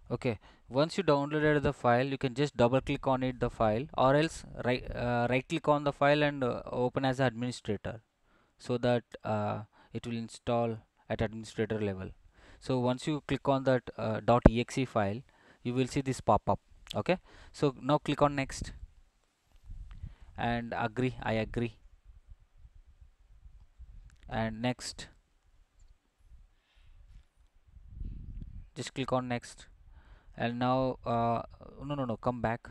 okay once you downloaded the file you can just double click on it the file or else right uh, right click on the file and uh, open as administrator so that uh, it will install at administrator level so once you click on that uh, .exe file you will see this pop up okay so now click on next and agree I agree and next just click on next and now uh, no no no come back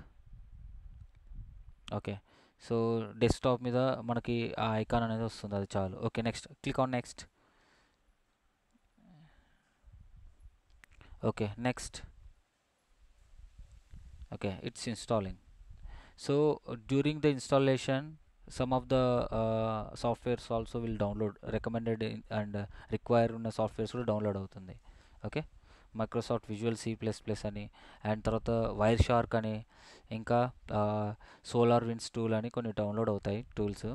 okay so desktop మీద మనకి ఆ icon అనేది వస్తుంది అది చాలు okay next click on next okay next okay it's installing so during the installation some of the uh, softwares also will download recommended and require ఉన్న softwares కూడా download అవుతుంది okay Microsoft Visual C plus plus అని and తర్వాత Wireshark అని ఇంకా solar wins tool అని కొన్ని download అవుతాయి టూల్స్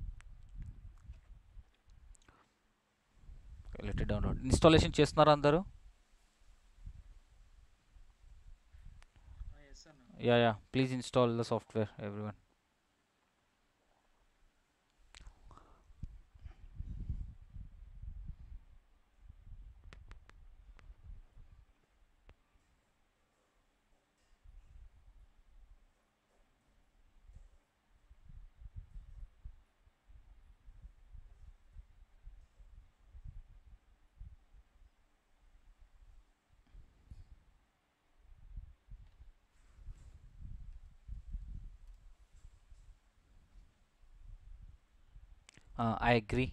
లెట్ డౌన్లోడ్ ఇన్స్టాలేషన్ చేస్తున్నారా అందరూ yeah yeah please install the software everyone uh, I agree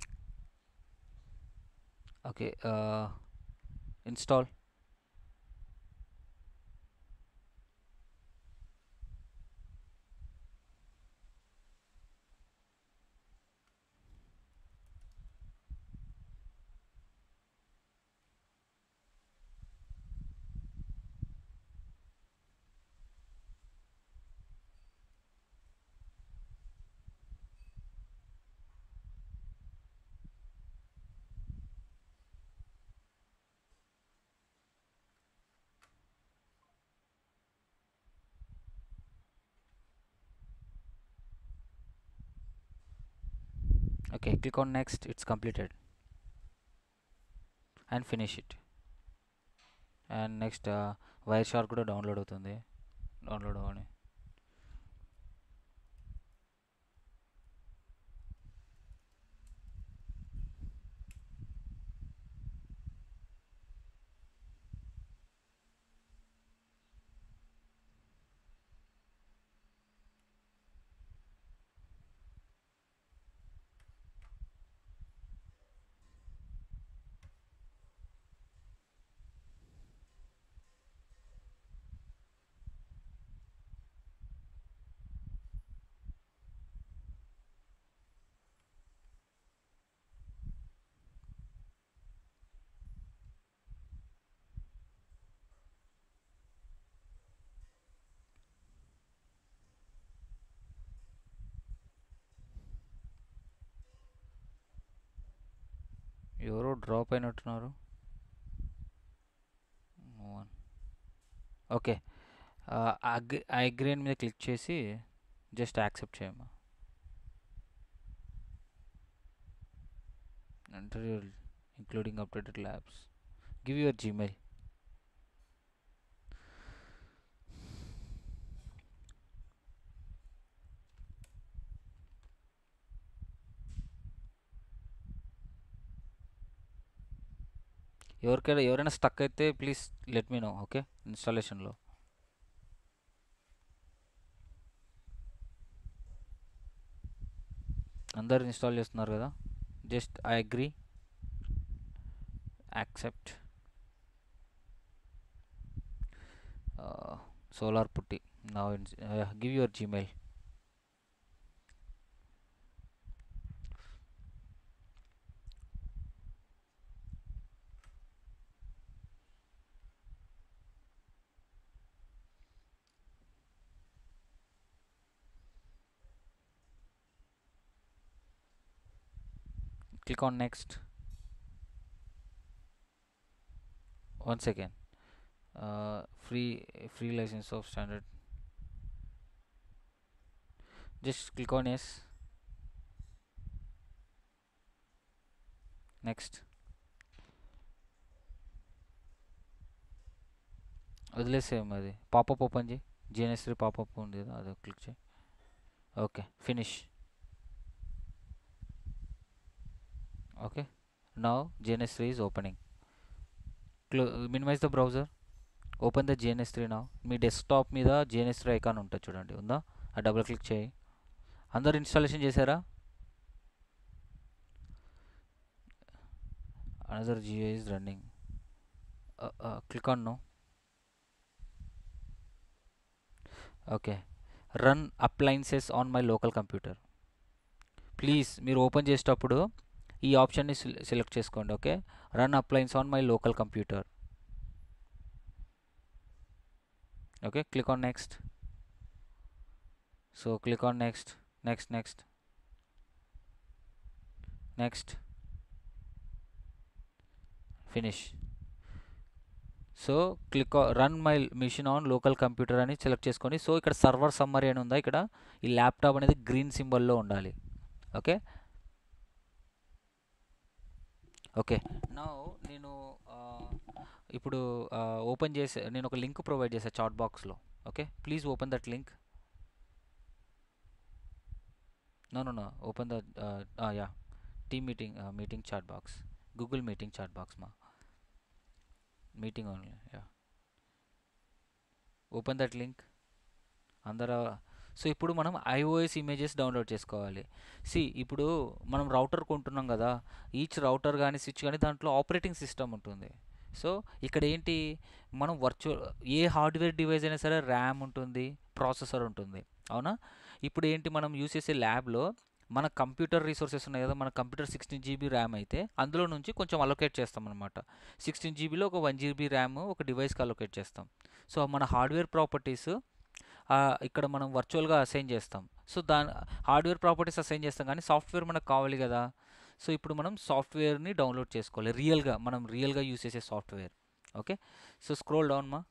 okay uh, install okay click on next it's completed and finish it and next Wireshark కూడా download అవుతుంది download అవ్వని ఎవరో drop అయినట్టున్నారు okay agree అగ్రీన్ మీద click చేసి just accept చేయమ్మా interview including updated labs give your Gmail ఎవరికైనా ఎవరైనా స్టక్ అయితే please let me know okay ఇన్స్టాలేషన్లో అందరు ఇన్స్టాల్ చేస్తున్నారు కదా just I agree accept Solar PuTTY నా give your Gmail click on next once again uh, free free license of standard just click on yes next వదిలేసేయం అది popup open చేయి GNS three popup ఉంది కదా అది click చేయి okay finish okay now GNS three is opening close minimise the browser open the GNS three నా మీ desktop మీద జిఎన్ఎస్ త్రీ ఐకాన్ ఉంటుంది చూడండి ఉందా ఆ డబుల్ క్లిక్ చేయి అందరు ఇన్స్టాలేషన్ చేశారా అనదర్ జియో is running click on no okay run appliances on my local computer please మీరు ఓపెన్ చేసేటప్పుడు ఈ ఆప్షన్ని సెలెక్ట్ చేసుకోండి okay run appliance on my local computer okay click on next so click on next next next next finish so click run my machine on local computer అని select చేసుకోండి so ఇక్కడ server summary అని ఉందా ఇక్కడ ఈ laptop అనేది green సింబల్లో ఉండాలి okay okay నా నేను ఇప్పుడు ఓపెన్ చేసే నేను ఒక లింక్ ప్రొవైడ్ చేశాను చాట్ బాక్స్లో okay please open that link no no no open the yeah team meeting meeting chat box Google meeting chat box మా meeting only yeah open that link అందరూ సో ఇప్పుడు మనం IOS images download చేసుకోవాలి see ఇప్పుడు మనం router కొంటున్నాం కదా each router కానీ స్విచ్ కానీ దాంట్లో ఆపరేటింగ్ సిస్టమ్ ఉంటుంది సో ఇక్కడ ఏంటి మనం వర్చువల్ ఏ హార్డ్వేర్ డివైస్ అయినా సరే ర్యామ్ ఉంటుంది ప్రాసెసర్ ఉంటుంది అవునా ఇప్పుడు ఏంటి మనం యూస్ చేసే ల్యాబ్లో మన కంప్యూటర్ రీసోర్సెస్ ఉన్నాయి కదా మన కంప్యూటర్ సిక్స్టీన్ జీబీ ర్యామ్ అయితే అందులో నుంచి కొంచెం అలొకేట్ చేస్తాం అనమాట సిక్స్టీన్ జీబీలో ఒక వన్ జీబీ ర్యామ్ ఒక డివైస్కి అలొకేట్ చేస్తాం సో మన హార్డ్వేర్ ప్రాపర్టీస్ ఇక్కడ మనం వర్చువల్గా అసైన్ చేస్తాం సో దాని హార్డ్వేర్ ప్రాపర్టీస్ అసైన్ చేస్తాం కానీ సాఫ్ట్వేర్ మనకు కావాలి కదా సో ఇప్పుడు మనం సాఫ్ట్వేర్ని డౌన్లోడ్ చేసుకోవాలి రియల్గా మనం రియల్గా యూస్ చేసే software okay so scroll down మా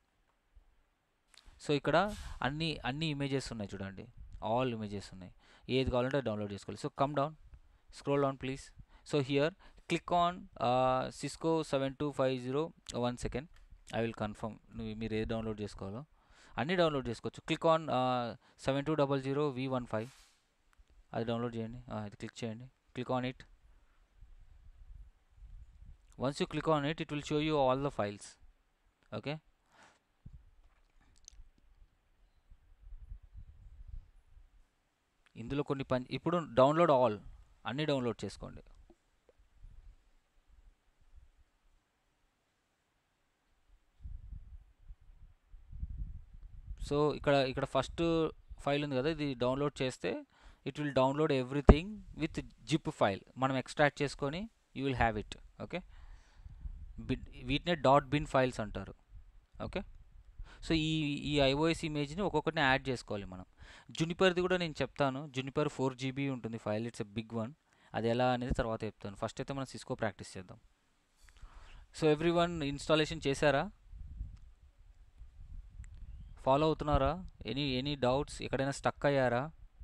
సో ఇక్కడ అన్ని అన్ని ఇమేజెస్ ఉన్నాయి చూడండి ఆల్ ఇమేజెస్ ఉన్నాయి ఏది కావాలంటే డౌన్లోడ్ చేసుకోవాలి so come down scroll down please so here click on Cisco seven two five zero one second I will confirm మీరు ఏది డౌన్లోడ్ చేసుకోవాలో అన్నీ డౌన్లోడ్ చేసుకోవచ్చు click on seven two double zero V one five అది download చేయండి అది click చేయండి click on it once you click on it it will show you all the files okay ఇందులో కొన్ని పని ఇప్పుడు డౌన్లోడ్ ఆల్ అన్నీ డౌన్లోడ్ చేసుకోండి సో ఇక్కడ ఇక్కడ ఫస్ట్ ఫైల్ ఉంది కదా ఇది డౌన్లోడ్ చేస్తే it will download everything with zip file మనం ఎక్స్ట్రాక్ట్ చేసుకొని you will have it okay bin వీటినే డాట్ బిన్ ఫైల్స్ అంటారు ఓకే సో ఈ ఈ ఐఓఎస్ ఇమేజ్ని ఒక్కొక్కటిని యాడ్ చేసుకోవాలి మనం జునిపర్ది కూడా నేను చెప్తాను జునిపర్ ఫోర్ జీబీ ఉంటుంది file it's a big one అది ఎలా అనేది తర్వాత చెప్తాను ఫస్ట్ అయితే మనం సిస్కో ప్రాక్టీస్ చేద్దాం సో ఎవ్రీ వన్ ఇన్స్టాలేషన్ చేశారా ఫాలో అవుతున్నారా ఎనీ ఎనీ డౌట్స్ ఎక్కడైనా స్టక్ అయ్యారా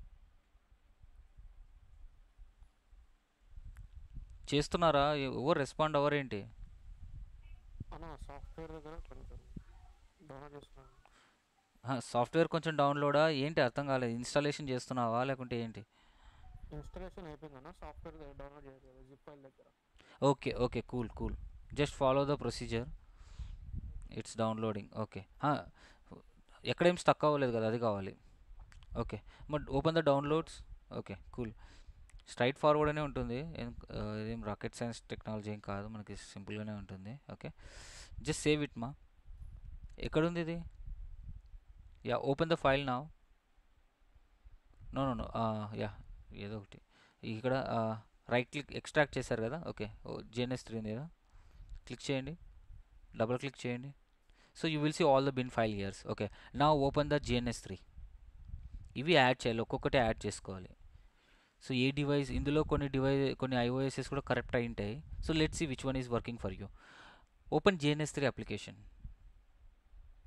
చేస్తున్నారా ఎవరు రెస్పాండ్ అవ్వరేంటి అన్న సాఫ్ట్వేర్ దగ్గర కొంచెం డౌన్లోడ్ చేస్తున్నాను సాఫ్ట్వేర్ కొంచెం డౌన్లోడా ఏంటి అర్థం కాలేదు ఇన్స్టాలేషన్ చేస్తున్నావా లేకుంటే ఏంటి ఇన్స్టాలేషన్ అయిపోయిందన్న సాఫ్ట్వేర్ డౌన్లోడ్ చేయలేదు జిప్ ఫైల్ దగ్గర okay okay cool cool just follow the procedure it's downloading okay ఎక్కడేం స్టక్ అవ్వలేదు కదా అది కావాలి okay but open the downloads okay cool straightforward అనే ఉంటుంది ఏం ఆ, ఇదేం రాకెట్ సైన్స్ టెక్నాలజీ ఏం కాదు మనకి సింపుల్గానే ఉంటుంది ఓకే జస్ట్ సేవ్ ఇట్ మా ఎక్కడుంది ఇది యా ఓపెన్ ద ఫైల్ నా నో నో నో యా ఏదో ఒకటి ఇక్కడ రైట్ క్లిక్ ఎక్స్ట్రాక్ట్ చేశారు కదా ఓకే జిఎన్ఎస్ త్రీ ఉంది కదా క్లిక్ చేయండి డబుల్ క్లిక్ చేయండి so you will see all the bin file years okay నా ఓపెన్ ద జిఎన్ఎస్ త్రీ ఇవి యాడ్ చేయాలి ఒక్కొక్కటి యాడ్ చేసుకోవాలి సో ఏ డివైస్ ఇందులో కొన్ని డివైస్ కొన్ని ఐఓఎస్ఎస్ కూడా కరెక్ట్ అయి ఉంటాయి so let's see which one is working for you open GNS three application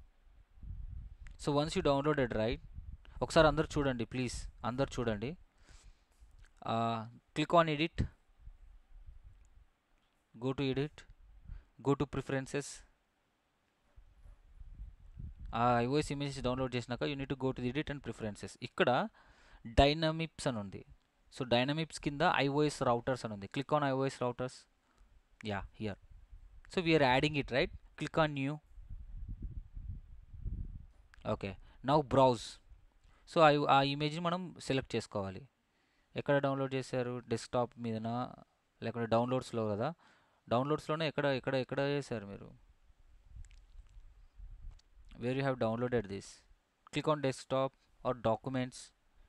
so once you downloaded right ఒకసారి అందరు చూడండి ప్లీజ్ అందరు చూడండి click on edit go to edit go to preferences uh IOS images download చేసినాక you need to go to edit and preferences ఇక్కడ Dynamips అని ఉంది so డైనమిప్స్ కింద ఐఓఎస్ రౌటర్స్ అని ఉంది click on IOS routers yeah here so we're adding it right click on new okay now browse so uh uh ఇమేజ్ని మనం select చేసుకోవాలి ఎక్కడ డౌన్లోడ్ చేశారు డెస్క్టాప్ మీదనా లేకుంటే డౌన్లోడ్స్లో కదా డౌన్లోడ్స్లోనే ఎక్కడ ఎక్కడ ఎక్కడ చేశారు మీరు where you have downloaded this click on desktop or documents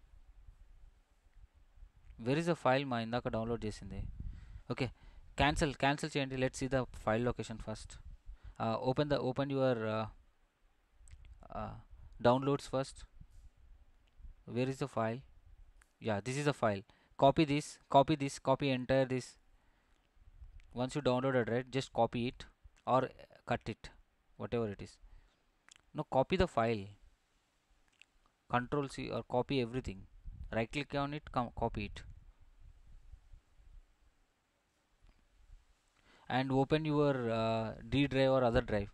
where is the file మా ఇందాక డౌన్లోడ్ చేసింది ఓకే క్యాన్సిల్ క్యాన్సిల్ చేయండి let see the file location first open the open your downloads first where is the file yeah this is the file copy this copy this copy entire this once you downloaded right just copy it or cut it whatever it is no copy the file control c or copy everything right click on it com- copy it and open your uh, d drive or other drive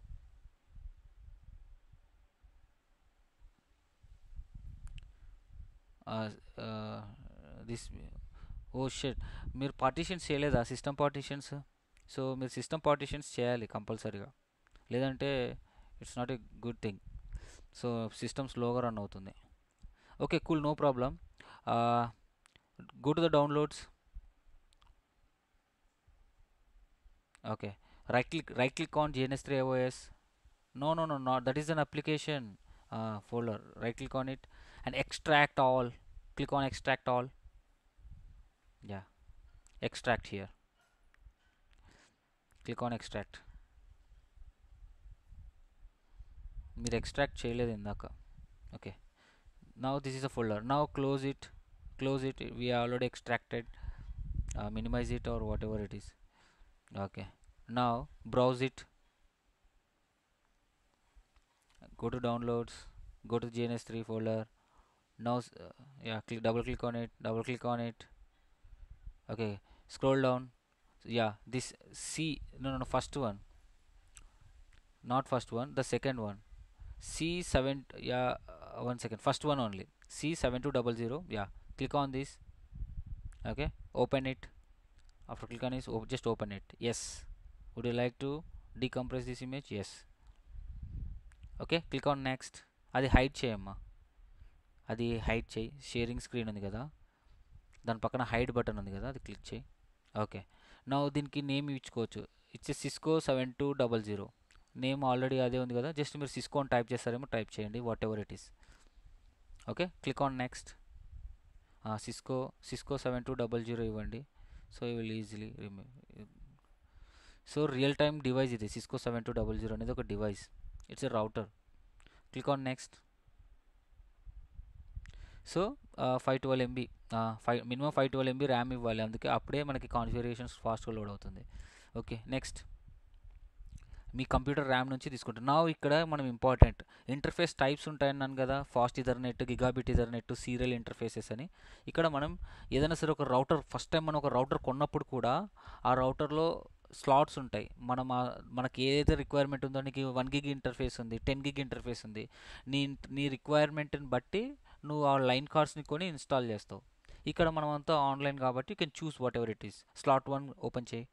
this oh షెట్ మీరు partitions చేయలేదా system partitions so మీరు system partitions చేయాలి కంపల్సరీగా లేదంటే it's not a good thing so system స్లోగా run అవుతుంది okay cool no problem go to the downloads okay right click right click on GNS three OS no no no not that is an application folder right click on it and extract all click on extract all yeah extract here click on extract మీరు extract చేయలేదు ఇందాక okay now this is a folder now close it close it we already extracted minimize it or whatever it is okay now browse it go to downloads go to gns3 folder now uh, yeah click double click on it double click on it okay scroll down so yeah this c no no no first one not first one the second one c7 yeah uh, one second first one only c7200 yeah click on this okay open it after click on this op just open it yes would you like to decompress this image yes okay click on next అది hide చేయమ్మా అది hide చేయి sharing screen ఉంది కదా దాని పక్కన hide button ఉంది కదా అది క్లిక్ చేయి ఓకే నా దీనికి నేమ్ ఇచ్చుకోవచ్చు ఇచ్చే Cisco seven two double zero name already అదే ఉంది కదా జస్ట్ మీరు సిస్కో అని టైప్ చేస్తారేమో టైప్ చేయండి whatever it is okay click on next Cisco Cisco seven two double zero ఇవ్వండి so you will easily remove so real time device ఇది Cisco seven two double zero అనేది ఒక device it's a router click on next so five twelve MB five minimum five twelve MB RAM ఇవ్వాలి అందుకే అప్పుడే మనకి configurations ఫాస్ట్గా load అవుతుంది okay next మీ కంప్యూటర్ ర్యామ్ నుంచి తీసుకుంటాం నా ఇక్కడ మనం ఇంపార్టెంట్ ఇంటర్ఫేస్ టైప్స్ ఉంటాయన్నాను కదా fast ethernet gigabit ethernet serial interfaces అని ఇక్కడ మనం ఏదైనా సరే ఒక రౌటర్ ఫస్ట్ టైం మనం ఒక రౌటర్ కొన్నప్పుడు కూడా ఆ రౌటర్లో స్లాట్స్ ఉంటాయి మనం మనకి ఏదైతే రిక్వైర్మెంట్ ఉందో నీకు వన్ గిగ్ ఇంటర్ఫేస్ ఉంది టెన్ గిగ్ ఇంటర్ఫేస్ ఉంది నీ నీ రిక్వైర్మెంట్ని బట్టి నువ్వు ఆ లైన్ కార్డ్స్ని కొని ఇన్స్టాల్ చేస్తావు ఇక్కడ మనం అంతా ఆన్లైన్ కాబట్టి you can choose whatever it is slot one open చేయి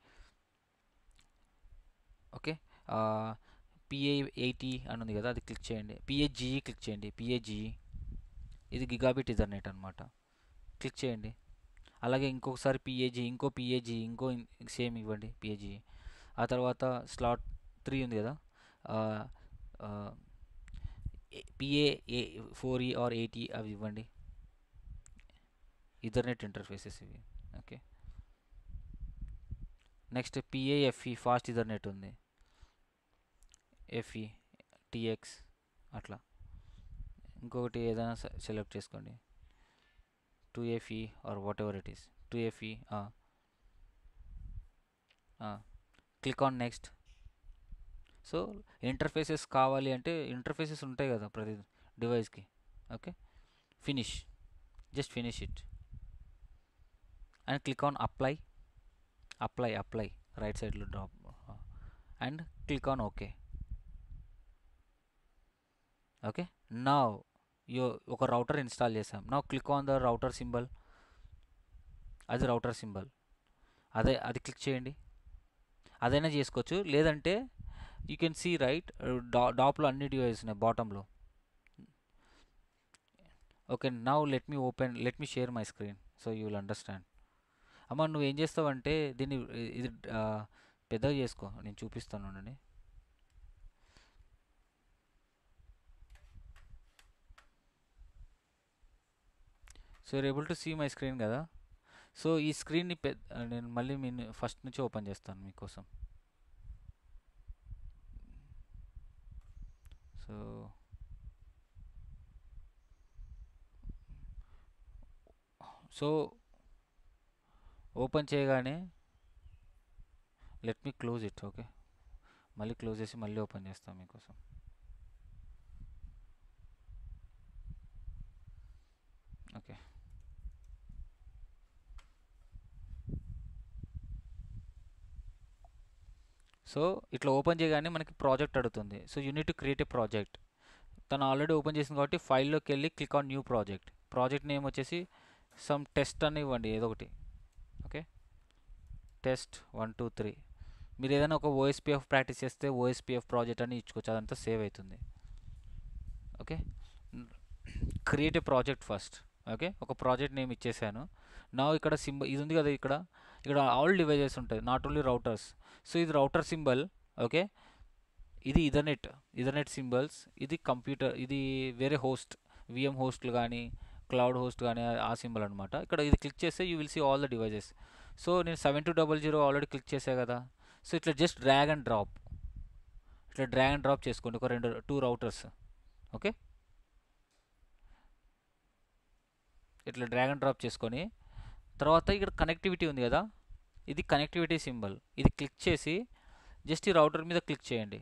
ఓకే పిఏ ఎయిటీ అని ఉంది కదా అది క్లిక్ చేయండి పిఏజిఈ క్లిక్ చేయండి పిఏజిఈ ఇది గిగాబిట్ ఇథర్నెట్ అనమాట క్లిక్ చేయండి అలాగే ఇంకొకసారి పిఏజీ ఇంకో పిఏజీ ఇంకో సేమ్ ఇవ్వండి పిఏజీ ఆ తర్వాత స్లాట్ త్రీ ఉంది కదా PA A four E R eighty అవి ఇవ్వండి ఇథర్నెట్ ఇంటర్ఫేసెస్ ఇవి okay next PA FE fast ethernet ఉంది ఎఫ్ఈ టిఎక్స్ అట్లా ఇంకొకటి ఏదైనా సెలెక్ట్ చేసుకోండి two FE or whatever it is two FE click on next so interfaces కావాలి అంటే ఇంటర్ఫేసెస్ ఉంటాయి కదా ప్రతి డివైస్కి okay finish just finish it and click on apply apply apply right సైడ్లో drop and click on okay okay నా యో ఒక రౌటర్ ఇన్స్టాల్ చేసాం నా click on the router symbol అది రౌటర్ సింబల్ అదే అది క్లిక్ చేయండి అదైనా చేసుకోవచ్చు లేదంటే యూ కెన్ సీ రైట్ డా డాప్లో అన్ని డివైస్ ఉన్నాయి బాటంలో okay now let me open let me share my screen so you will understand అమ్మ నువ్వు ఏం చేస్తావంటే దీన్ని ఇది పెద్దగా చేసుకో నేను చూపిస్తాను అండి so you're able to see my screen కదా సో ఈ స్క్రీన్ని పె నేను మళ్ళీ మీ ఫస్ట్ నుంచి ఓపెన్ చేస్తాను మీకోసం సో సో ఓపెన్ చేయగానే let me close it okay మళ్ళీ క్లోజ్ చేసి మళ్ళీ ఓపెన్ చేస్తాం మీకోసం ఓకే సో ఇట్లా ఓపెన్ చేయగానే మనకి ప్రాజెక్ట్ అడుగుతుంది so you need to create a project తను ఆల్రెడీ ఓపెన్ చేసింది కాబట్టి ఫైల్లోకి వెళ్ళి click on new project project name వచ్చేసి సమ్ టెస్ట్ అని ఇవ్వండి ఏదో ఒకటి okay test one two three మీరు ఏదైనా ఒక ఓఎస్పిఎఫ్ ప్రాక్టీస్ చేస్తే ఓఎస్పిఎఫ్ ప్రాజెక్ట్ అని ఇచ్చుకోవచ్చు అదంతా సేవ్ అవుతుంది okay create a project first okay ఒక ప్రాజెక్ట్ నేమ్ ఇచ్చేసాను నా ఇక్కడ సింబల్ ఇది ఉంది కదా ఇక్కడ ఇక్కడ ఆల్ డివైజెస్ ఉంటాయి నాట్ ఓన్లీ రౌటర్స్ సో ఇది రౌటర్ సింబల్ ఓకే ఇది ఇథర్నెట్ ఇథర్నెట్ సింబల్స్ ఇది కంప్యూటర్ ఇది వేరే హోస్ట్ విఎం హోస్ట్లు కానీ క్లౌడ్ హోస్ట్ కానీ ఆ సింబల్ అనమాట ఇక్కడ ఇది క్లిక్ చేస్తే you will see all the devices so నేను seven two double zero already click చేసా కదా సో ఇట్లా జస్ట్ డ్రాగ్ అండ్ డ్రాప్ ఇట్లా డ్రాగ్ అండ్ డ్రాప్ చేసుకోండి ఒక రెండు టూ రౌటర్స్ ఓకే ఇట్లా డ్రాగ్ అండ్ డ్రాప్ చేసుకొని తర్వాత ఇక్కడ కనెక్టివిటీ ఉంది కదా ఇది కనెక్టివిటీ సింబల్ ఇది క్లిక్ చేసి జస్ట్ ఈ రౌటర్ మీద క్లిక్ చేయండి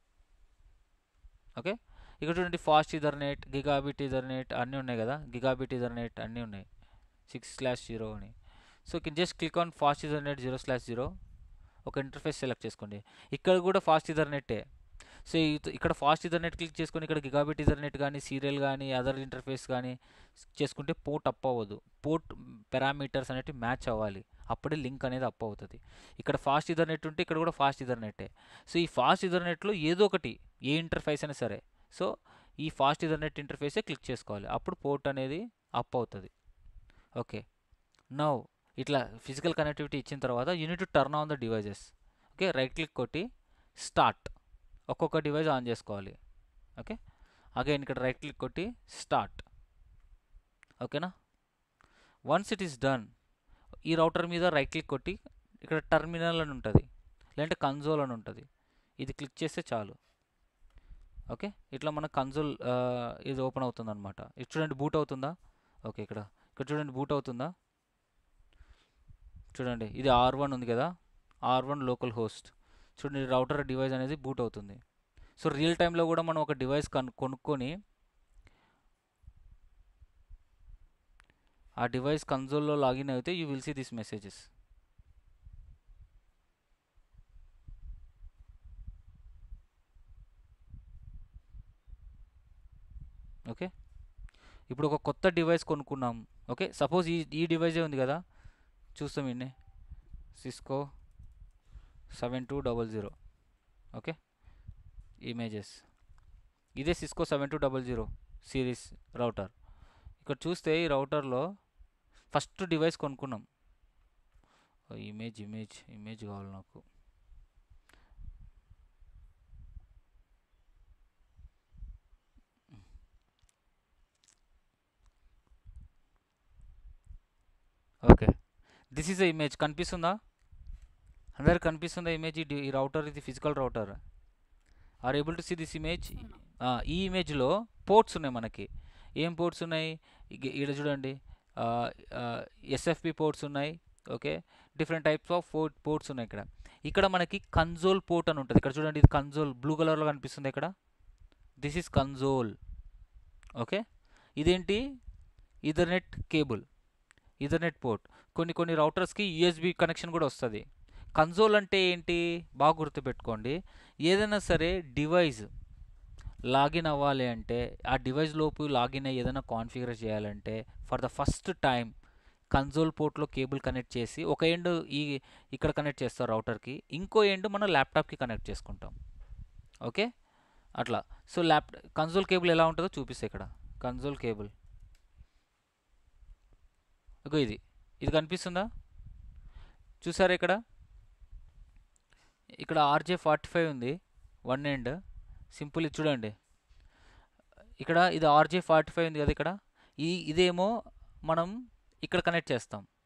ఓకే ఇక్కడ చూడండి ఫాస్ట్ ఇథర్నెట్ గిగాబిట్ ఇథర్నెట్ అన్నీ ఉన్నాయి కదా గిగాబిట్ ఇథర్నెట్ అన్నీ ఉన్నాయి సిక్స్ స్లాష్ జీరో అని సో కిన్ just click on fast ethernet zero slash zero ఒక ఇంటర్ఫేస్ సెలెక్ట్ చేసుకోండి ఇక్కడ కూడా ఫాస్ట్ ఇథర్నెట్టే సో ఇక్కడ ఫాస్ట్ ఇథర్నెట్ క్లిక్ చేసుకొని ఇక్కడ గిగాబిట్ ఇథర్నెట్ కానీ సీరియల్ కానీ అదర్ ఇంటర్ఫేస్ కానీ చేసుకుంటే పోర్ట్ అప్ అవ్వదు పోర్ట్ పారామీటర్స్ అనేవి మ్యాచ్ అవ్వాలి అప్పుడే లింక్ అనేది అప్ అవుతుంది ఇక్కడ ఫాస్ట్ ఇథర్నెట్ ఉంటే ఇక్కడ కూడా ఫాస్ట్ ఇథర్నెట్టే సో ఈ ఫాస్ట్ ఇథర్నెట్లో ఏదో ఒకటి ఏ ఇంటర్ఫేస్ అయినా సరే సో ఈ ఫాస్ట్ ఇథర్నెట్ ఇంటర్ఫేసే క్లిక్ చేసుకోవాలి అప్పుడు పోర్ట్ అనేది అప్ అవుతుంది ఓకే నౌ ఇట్లా ఫిజికల్ కనెక్టివిటీ ఇచ్చిన తర్వాత you need to turn on the devices okay right click కొట్టి స్టార్ట్ ఒక్కొక్క డివైస్ ఆన్ చేసుకోవాలి ఓకే అగైన్ ఇక్కడ రైట్ క్లిక్ కొట్టి స్టార్ట్ ఓకేనా వన్స్ ఇట్ ఈస్ డన్ ఈ రౌటర్ మీద రైట్ క్లిక్ కొట్టి ఇక్కడ టర్మినల్ అని ఉంటుంది లేదంటే కన్సోల్ అని ఉంటుంది ఇది క్లిక్ చేస్తే చాలు ఓకే ఇట్లా మన కన్సోల్ ఇది ఓపెన్ అవుతుంది అనమాట ఇది చూడండి బూట్ అవుతుందా ఓకే ఇక్కడ ఇక్కడ చూడండి బూట్ అవుతుందా చూడండి ఇది ఆర్ వన్ ఉంది కదా ఆర్ వన్ లోకల్ హోస్ట్ చూడండి రౌటర్ డివైస్ అనేది బూట్ అవుతుంది సో రియల్ టైంలో కూడా మనం ఒక డివైస్ కను కొనుక్కొని ఆ డివైస్ కన్సోల్లో లాగిన్ అయితే you will see this messages okay ఇప్పుడు ఒక కొత్త డివైస్ కొనుక్కున్నాం ఓకే సపోజ్ ఈ ఈ డివైజే ఉంది కదా చూస్తాం ఇన్నే Cisco seven two double zero okay images ఇదే Cisco seven two double zero series router ఇక్కడ చూస్తే ఈ రౌటర్లో ఫస్ట్ డివైస్ కొనుక్కున్నాం ఇమేజ్ ఇమేజ్ ఇమేజ్ కావాలి నాకు okay this is the image కనిపిస్తుందా అందరికి కనిపిస్తుందా ఇమేజ్ ఈ రౌటర్ ఇది physical router are able to see this image ఈ ఇమేజ్లో పోర్ట్స్ ఉన్నాయి మనకి ఏం పోర్ట్స్ ఉన్నాయి ఇక్కడ చూడండి ఎస్ఎఫ్పి పోర్ట్స్ ఉన్నాయి okay different types of port ports ఉన్నాయి ఇక్కడ ఇక్కడ మనకి కన్జోల్ పోర్ట్ అని ఉంటుంది ఇక్కడ చూడండి ఇది కన్జోల్ బ్లూ కలర్లో కనిపిస్తుంది ఇక్కడ దిస్ ఈస్ కన్జోల్ ఓకే ఇదేంటి ఈథర్నెట్ కేబుల్ ఈథర్నెట్ పోర్ట్ కొన్ని కొన్ని రౌటర్స్కి యూఎస్బి కనెక్షన్ కూడా వస్తుంది కన్సోల్ అంటే ఏంటి బాగా గుర్తుపెట్టుకోండి ఏదైనా సరే డివైస్ లాగిన్ అవ్వాలి అంటే ఆ డివైస్ లోపు లాగిన్ అయ్యి ఏదైనా కాన్ఫిగర్ చేయాలంటే for the first time console పోర్ట్లో కేబుల్ కనెక్ట్ చేసి ఒక ఎండ్ ఈ ఇక్కడ కనెక్ట్ చేస్తారు రౌటర్కి ఇంకో ఎండ్ మనం ల్యాప్టాప్కి కనెక్ట్ చేసుకుంటాం ఓకే అట్లా సో ల్యాప్ కన్సోల్ కేబుల్ ఎలా ఉంటుందో చూపిస్తే ఇక్కడ కన్సోల్ కేబుల్ ఇగో ఇది ఇది కనిపిస్తుందా చూసారా ఇక్కడ ఇక్కడ ఆర్జే ఫార్టీ ఫైవ్ ఉంది వన్ ఎండ్ సింపుల్ ఇది చూడండి ఇక్కడ ఇది ఆర్జే ఫార్టీ ఫైవ్ ఉంది కదా ఇక్కడ ఈ ఇదేమో మనం ఇక్కడ కనెక్ట్ చేస్తాం